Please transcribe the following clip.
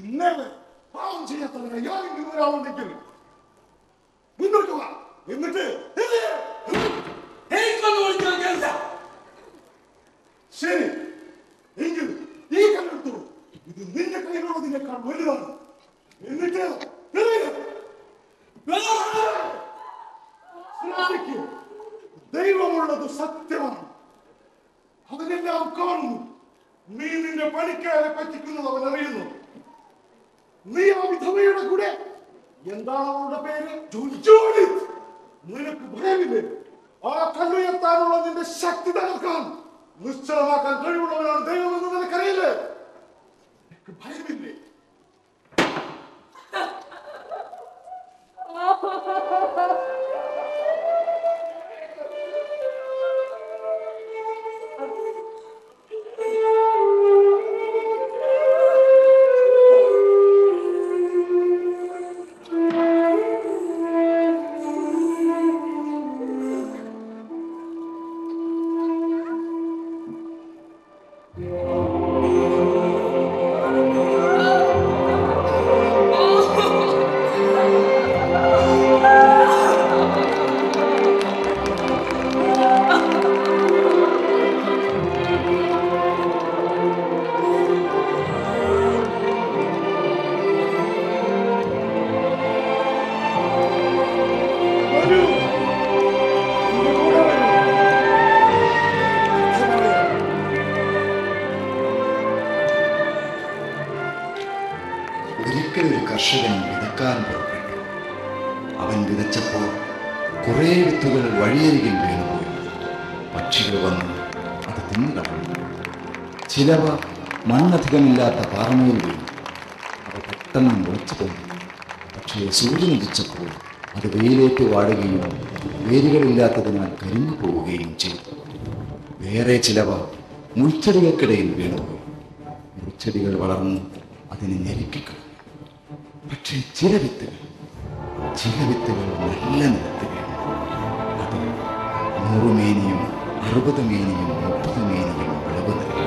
Never. പാവം ചെയ്യാത്തവരെ യാതെങ്കിലും ഒരാളുണ്ടെങ്കിൽ മുന്നോട്ട് വാ എന്നിട്ട് ഇത് എനിക്കൊന്നും വിളിക്കാൻ കേൾക്കാം ശരി എങ്കിൽ ഈ കല്ലെടുത്തു ഇത് നിന്റെ കയ്യിലുള്ളതിനേക്കാൾ വലുതാണ് എന്നിട്ട് എറിയ്. ശ്രദ്ധിക്കൂ. ദൈവമുള്ളത് സത്യമാണ് അവനെല്ലാം കാണുന്നു നീ നിന്റെ പണിക്കാരെ പറ്റിക്കുന്നത് അവൻ അറിയുന്നു നീ ആ വിധവയുടെ കൂടെ എന്താണ് അവളുടെ പേര് ജൂഡിത്ത്. നിനക്ക് ഭയമില്ലേ ആ കല്ലുയർത്താനുള്ള നിന്റെ ശക്തി തകർക്കാൻ നിശ്ചലമാക്കാൻ കഴിവുള്ളവനാണ് ദൈവമെന്ന് നിനക്കറിയില്ലേ നിനക്ക് ഭയമില്ലേ വരൂ. എന്റെ കൂടെ വരൂ. ഒരിക്കലൊരു കർഷകൻ വിതക്കാൻ പുറപ്പെട്ടു അവൻ വിതച്ചപ്പോൾ കുറേ വിത്തുകൾ വഴിയരികിൽ വീണുപോയി പക്ഷികൾ വന്ന് അത് തിന്നുകളഞ്ഞു ചിലവ മണ്ണധികമില്ലാത്ത പാറമേൽ വീണു അവ പെട്ടെന്ന് മുളച്ചു പൊങ്ങി പക്ഷേ സൂര്യൻ ഉദിച്ചപ്പോൾ അത് വെയിലേറ്റ് വാടുകയും വേരുകളില്ലാത്തതിനാൽ കരിഞ്ഞു പോവുകയും ചെയ്തു വേറെ ചിലവ മുൾച്ചെടികൾക്കിടയിൽ വീണുപോയി മുൾച്ചെടികൾ വളർന്ന് അതിനെ ഞെരുക്കിക്കളഞ്ഞു പക്ഷേ ചില വിത്തുകൾ ചില വിത്തുകൾ നല്ല നിലത്ത് വീണു അത് നൂറ് മേനിയും അറുപത് മേനിയും മുപ്പത് മേനിയും വിളവ് നൽകി